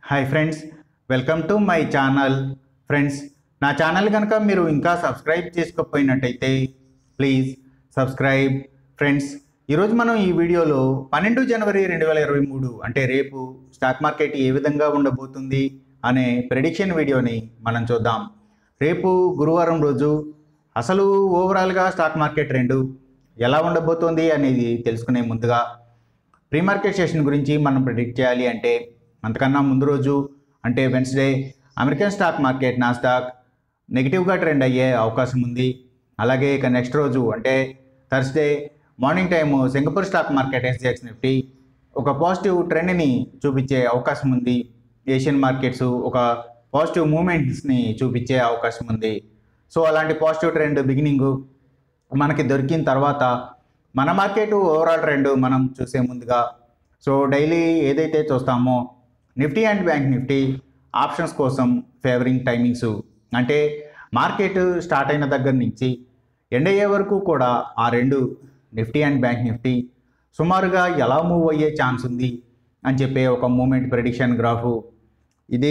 hi friends welcome to my channel friends నా channel కనుక మీరు ఇంకా సబ్స్క్రైబ్ చేసుకోకపోయినట్టయితే ప్లీజ్ సబ్స్క్రైబ్ ఫ్రెండ్స్ ఈరోజు మనం ఈ వీడియోలో పన్నెండు జనవరి రెండు వేల ఇరవై మూడు అంటే రేపు స్టాక్ మార్కెట్ ఏ విధంగా ఉండబోతుంది అనే ప్రెడిక్షన్ వీడియోని మనం చూద్దాం రేపు గురువారం రోజు అసలు ఓవరాల్గా స్టాక్ మార్కెట్ రెండు ఎలా ఉండబోతోంది అనేది తెలుసుకునే ముందుగా ప్రీ మార్కెట్ సెషన్ గురించి మనం ప్రిడిక్ట్ చేయాలి అంటే అంతకన్నా ముందు రోజు అంటే వెన్స్డే అమెరికన్ స్టాక్ మార్కెట్ నా స్టాక్ నెగిటివ్గా ట్రెండ్ అయ్యే అవకాశం ఉంది అలాగే ఇక నెక్స్ట్ రోజు అంటే Thursday morning time Singapore stock market SGX Nifty ఒక పాజిటివ్ ట్రెండ్ని చూపించే అవకాశం ఉంది ఏషియన్ మార్కెట్స్ ఒక పాజిటివ్ మూమెంట్స్ని చూపించే అవకాశం ఉంది సో అలాంటి పాజిటివ్ ట్రెండ్ బిగినింగ్ మనకి దొరికిన తర్వాత మన మార్కెట్ ఓవరాల్ ట్రెండ్ మనం చూసే ముందుగా సో డైలీ ఏదైతే చూస్తామో Nifty and bank Nifty options కోసం ఫేవరింగ్ టైమింగ్స్ అంటే మార్కెట్ స్టార్ట్ అయిన దగ్గర నుంచి ఎండ్ అయ్యే వరకు కూడా ఆ రెండు నిఫ్టీ అండ్ బ్యాంక్ నిఫ్టీ సుమారుగా ఎలా మూవ్ అయ్యే ఛాన్స్ ఉంది అని చెప్పే ఒక మూమెంట్ ప్రెడిక్షన్ గ్రాఫ్ ఇది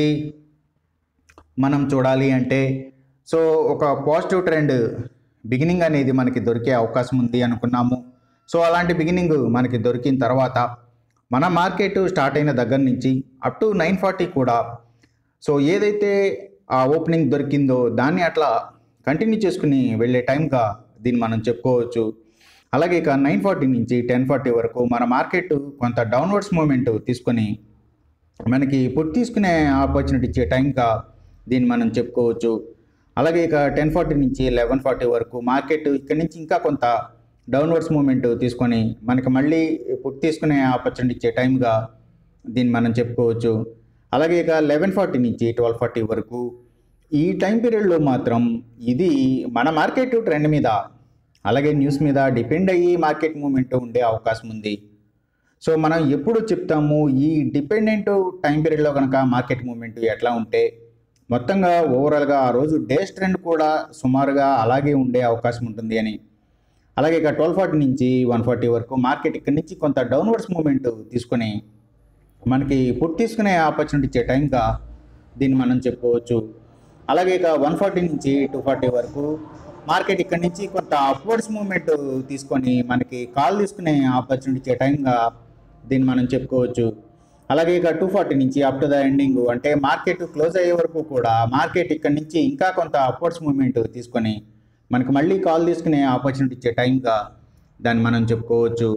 మనం చూడాలి అంటే సో ఒక పాజిటివ్ ట్రెండ్ బిగినింగ్ అనేది మనకి దొరికే అవకాశం ఉంది అనుకున్నాము సో అలాంటి బిగినింగ్ మనకి దొరికిన తర్వాత మన మార్కెట్ స్టార్ట్ అయిన దగ్గర నుంచి అప్ టు నైన్ ఫార్టీ కూడా సో ఏదైతే ఆ ఓపెనింగ్ దొరికిందో దాన్ని అట్లా కంటిన్యూ చేసుకుని వెళ్ళే టైంగా దీన్ని మనం చెప్పుకోవచ్చు అలాగే ఇక నైన్ ఫార్టీ నుంచి టెన్ ఫార్టీ వరకు మన మార్కెట్ కొంత డౌన్వర్డ్స్ మూమెంట్ తీసుకొని మనకి పుట్ తీసుకునే ఆపర్చునిటీ ఇచ్చే టైంగా దీన్ని మనం చెప్పుకోవచ్చు అలాగే ఇక టెన్ ఫార్టీ నుంచి లెవెన్ ఫార్టీ వరకు మార్కెట్ ఇక్కడి నుంచి ఇంకా కొంత డౌన్వర్డ్స్ మూమెంట్ తీసుకొని మనకి మళ్ళీ పుట్ తీసుకునే ఆపర్చునిటీ ఇచ్చే టైంగా దీన్ని మనం చెప్పుకోవచ్చు అలాగే ఇక లెవెన్ ఫార్టీ నుంచి ట్వెల్వ్ ఫార్టీ వరకు ఈ టైం పీరియడ్లో మాత్రం ఇది మన మార్కెట్ ట్రెండ్ మీద అలాగే న్యూస్ మీద డిపెండ్ అయ్యి మార్కెట్ మూమెంట్ ఉండే అవకాశం ఉంది సో మనం ఎప్పుడు చెప్తాము ఈ డిపెండెంట్ టైం పీరియడ్లో కనుక మార్కెట్ మూమెంట్ ఎట్లా ఉంటే మొత్తంగా ఓవరాల్గా ఆ రోజు డేస్ ట్రెండ్ కూడా సుమారుగా అలాగే ఉండే అవకాశం ఉంటుంది అని అలాగే ఇక ట్వెల్వ్ ఫార్టీ నుంచి వన్ ఫార్టీ వరకు మార్కెట్ ఇక్కడి నుంచి కొంత డౌన్వర్డ్స్ మూమెంట్ తీసుకొని మనకి పుట్ తీసుకునే ఆపర్చునిటీ ఇచ్చే టైంగా దీన్ని మనం చెప్పుకోవచ్చు అలాగే ఇక వన్ ఫార్టీ నుంచి టూ ఫార్టీ వరకు మార్కెట్ ఇక్కడి నుంచి కొంత అప్వర్డ్స్ మూమెంట్ తీసుకొని మనకి కాల్ తీసుకునే ఆపర్చునిటీ ఇచ్చే టైంగా దీన్ని మనం చెప్పుకోవచ్చు అలాగే ఇక టూ ఫార్టీ నుంచి అప్ టు ద ఎండింగ్ అంటే మార్కెట్ క్లోజ్ అయ్యే వరకు కూడా మార్కెట్ ఇక్కడ నుంచి ఇంకా కొంత అప్వర్డ్స్ మూమెంట్ తీసుకొని మనకి మళ్ళీ కాల్ తీసుకునే ఆపర్చునిటీ ఇచ్చే టైంగా దాన్ని మనం చెప్పుకోవచ్చు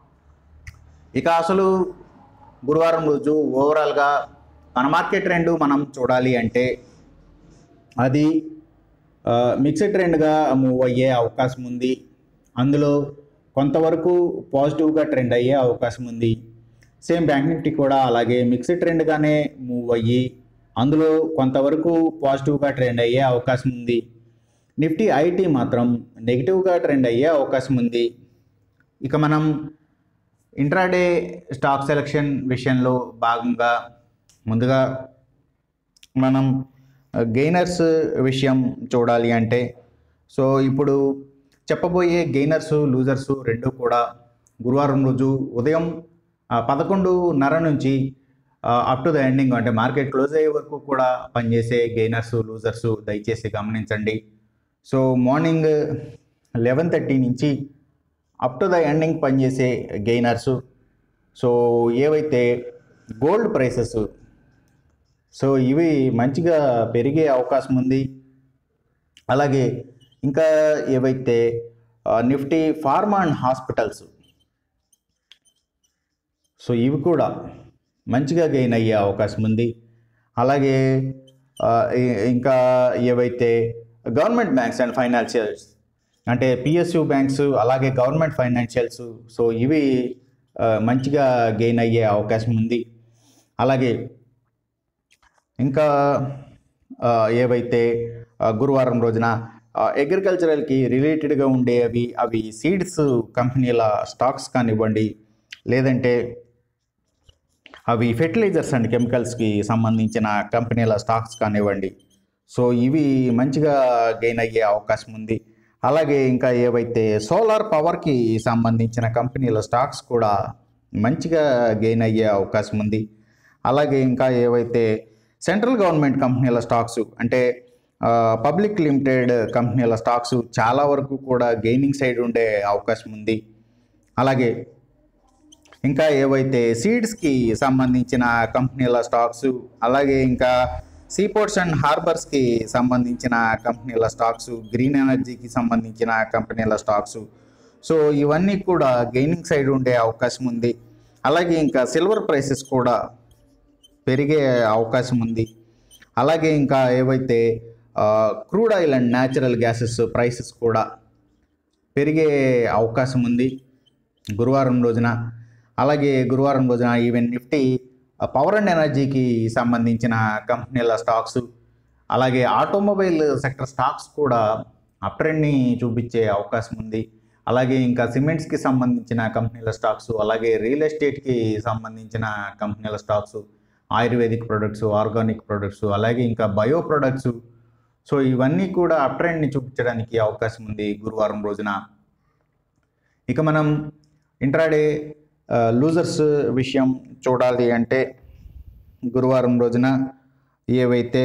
ఇక అసలు గురువారం రోజు ఓవరాల్గా మన మార్కెట్ ట్రెండ్ మనం చూడాలి అంటే అది మిక్స్డ్ ట్రెండ్గా మూవ్ అయ్యే అవకాశం ఉంది అందులో కొంతవరకు పాజిటివ్గా ట్రెండ్ అయ్యే అవకాశం ఉంది సేమ్ బ్యాంక్ నిఫ్టీ కూడా అలాగే మిక్స్డ్ ట్రెండ్గానే మూవ్ అయ్యి అందులో కొంతవరకు పాజిటివ్గా ట్రెండ్ అయ్యే అవకాశం ఉంది నిఫ్టీ ఐటీ మాత్రం నెగిటివ్గా ట్రెండ్ అయ్యే అవకాశం ఉంది ఇక మనం ఇంట్రాడే స్టాక్ సెలక్షన్ విషయంలో భాగంగా ముందుగా మనం గెయినర్స్ విషయం చూడాలి అంటే సో ఇప్పుడు చెప్పబోయే గెయినర్స్ లూజర్స్ రెండు కూడా గురువారం రోజు ఉదయం పదకొండున్నర నుంచి అప్ టు ద ఎండింగ్ అంటే మార్కెట్ క్లోజ్ అయ్యే వరకు కూడా పనిచేసే గెయినర్స్ లూజర్స్ దయచేసి గమనించండి సో మార్నింగ్ లెవెన్ థర్టీ నుంచి అప్ టు ద ఎండింగ్ పనిచేసే గెయినర్స్ సో ఏవైతే గోల్డ్ ప్రైసెస్ సో ఇవి మంచిగా పెరిగే అవకాశం ఉంది అలాగే ఇంకా ఏవైతే Nifty pharma and hospitals so ఇవి కూడా మంచిగా గెయిన్ అయ్యే అవకాశం ఉంది అలాగే ఇంకా ఏవైతే గవర్నమెంట్ బ్యాంక్స్ అండ్ ఫైనాన్షియల్స్ అంటే పిఎస్యు బ్యాంక్స్ అలాగే గవర్నమెంట్ ఫైనాన్షియల్స్ సో ఇవి మంచిగా గెయిన్ అయ్యే అవకాశం ఉంది అలాగే ఇంకా ఏవైతే గురువారం రోజున అగ్రికల్చరల్కి రిలేటెడ్గా ఉండేవి అవి సీడ్స్ కంపెనీల స్టాక్స్ కానివ్వండి లేదంటే అవి ఫెర్టిలైజర్స్ అండ్ కెమికల్స్కి సంబంధించిన కంపెనీల స్టాక్స్ కానివ్వండి సో ఇవి మంచిగా గెయిన్ అయ్యే అవకాశం ఉంది అలాగే ఇంకా ఏవైతే సోలార్ పవర్కి సంబంధించిన కంపెనీల స్టాక్స్ కూడా మంచిగా గెయిన్ అయ్యే అవకాశం ఉంది అలాగే ఇంకా ఏవైతే సెంట్రల్ గవర్నమెంట్ కంపెనీల స్టాక్స్ అంటే ఆ, పబ్లిక్ లిమిటెడ్ కంపెనీల స్టాక్స్ చాలా వరకు కూడా గెయినింగ్ సైడ్ ఉండే అవకాశం ఉంది అలాగే ఇంకా ఏవైతే సీడ్స్కి సంబంధించిన కంపెనీల స్టాక్స్ అలాగే ఇంకా సీపోర్ట్స్ అండ్ హార్బర్స్కి సంబంధించిన కంపెనీల స్టాక్స్ గ్రీన్ ఎనర్జీకి సంబంధించిన కంపెనీల స్టాక్స్ సో ఇవన్నీ కూడా గెయినింగ్ సైడ్ ఉండే అవకాశం ఉంది అలాగే ఇంకా సిల్వర్ ప్రైసెస్ కూడా పెరిగే అవకాశం ఉంది అలాగే ఇంకా ఏవైతే crude oil and natural gases prices కూడా పెరిగే అవకాశం ఉంది గురువారం రోజున అలాగే గురువారం రోజున ఈవెన్ నిఫ్టీ పవర్ అండ్ ఎనర్జీకి సంబంధించిన కంపెనీల స్టాక్స్ అలాగే ఆటోమొబైల్ సెక్టర్ స్టాక్స్ కూడా అప్ ట్రెండ్ని చూపించే అవకాశం ఉంది అలాగే ఇంకా సిమెంట్స్కి సంబంధించిన కంపెనీల స్టాక్స్ అలాగే రియల్ ఎస్టేట్కి సంబంధించిన కంపెనీల stocks ayurvedic products organic products అలాగే ఇంకా బయో ప్రొడక్ట్స్ సో ఇవన్నీ కూడా అప్ ట్రెండ్ని చూపించడానికి అవకాశం ఉంది గురువారం రోజున ఇక మనం ఇంట్రాడే లూజర్స్ విషయం చూడాలి అంటే గురువారం రోజున ఏవైతే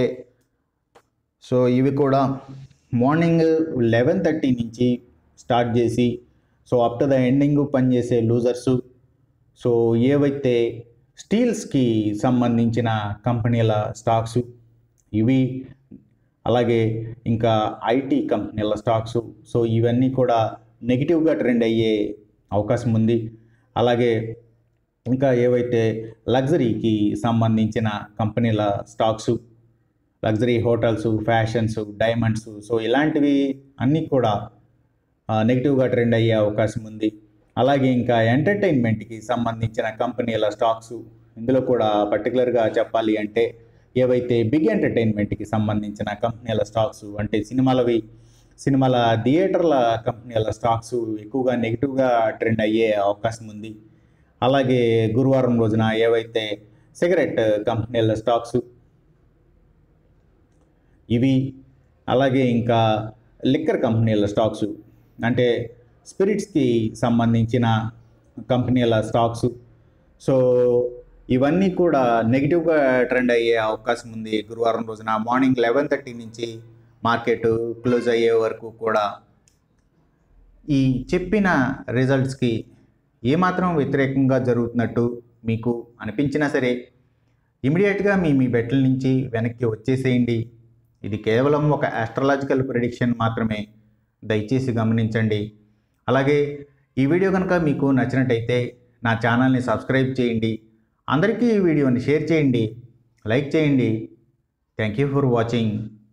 సో ఇవి కూడా మార్నింగ్ లెవెన్ థర్టీ నుంచి స్టార్ట్ చేసి so up to the ending పనిచేసే లూజర్స్ సో ఏవైతే స్టీల్స్కి సంబంధించిన కంపెనీల స్టాక్స్ ఇవి అలాగే ఇంకా ఐటీ కంపెనీల స్టాక్స్ సో ఇవన్నీ కూడా నెగిటివ్గా ట్రెండ్ అయ్యే అవకాశం ఉంది అలాగే ఇంకా ఏవైతే లగ్జరీకి సంబంధించిన కంపెనీల stocks luxury hotels fashions diamonds so ఇలాంటివి అన్నీ కూడా నెగిటివ్గా ట్రెండ్ అయ్యే అవకాశం ఉంది అలాగే ఇంకా ఎంటర్టైన్మెంట్కి సంబంధించిన కంపెనీల స్టాక్స్ ఇందులో కూడా పర్టికులర్గా చెప్పాలి అంటే ఏవైతే బిగ్ ఎంటర్టైన్మెంట్కి సంబంధించిన కంపెనీల స్టాక్స్ అంటే సినిమాలవి సినిమాల థియేటర్ల కంపెనీల స్టాక్స్ ఎక్కువగా నెగిటివ్గా ట్రెండ్ అయ్యే అవకాశం ఉంది అలాగే గురువారం రోజున ఏవైతే సిగరెట్ కంపెనీల స్టాక్స్ ఇవి అలాగే ఇంకా లిక్కర్ కంపెనీల స్టాక్స్ అంటే స్పిరిట్స్కి సంబంధించిన కంపెనీల స్టాక్స్ సో ఇవన్నీ కూడా నెగిటివ్గా ట్రెండ్ అయ్యే అవకాశం ఉంది గురువారం రోజున మార్నింగ్ లెవెన్ థర్టీ నుంచి మార్కెట్ క్లోజ్ అయ్యే వరకు కూడా ఈ చెప్పిన రిజల్ట్స్కి ఏమాత్రం వ్యతిరేకంగా జరుగుతున్నట్టు మీకు అనిపించినా సరే ఇమీడియట్గా మీ మీ బెట్ల నుంచి వెనక్కి వచ్చేసేయండి ఇది కేవలం ఒక ఆస్ట్రలాజికల్ ప్రిడిక్షన్ మాత్రమే దయచేసి గమనించండి అలాగే ఈ వీడియో కనుక మీకు నచ్చినట్టయితే నా ఛానల్ని సబ్స్క్రైబ్ చేయండి అందరికీ ఈ వీడియోని షేర్ చేయండి లైక్ చేయండి థ్యాంక్ యూ ఫర్ వాచింగ్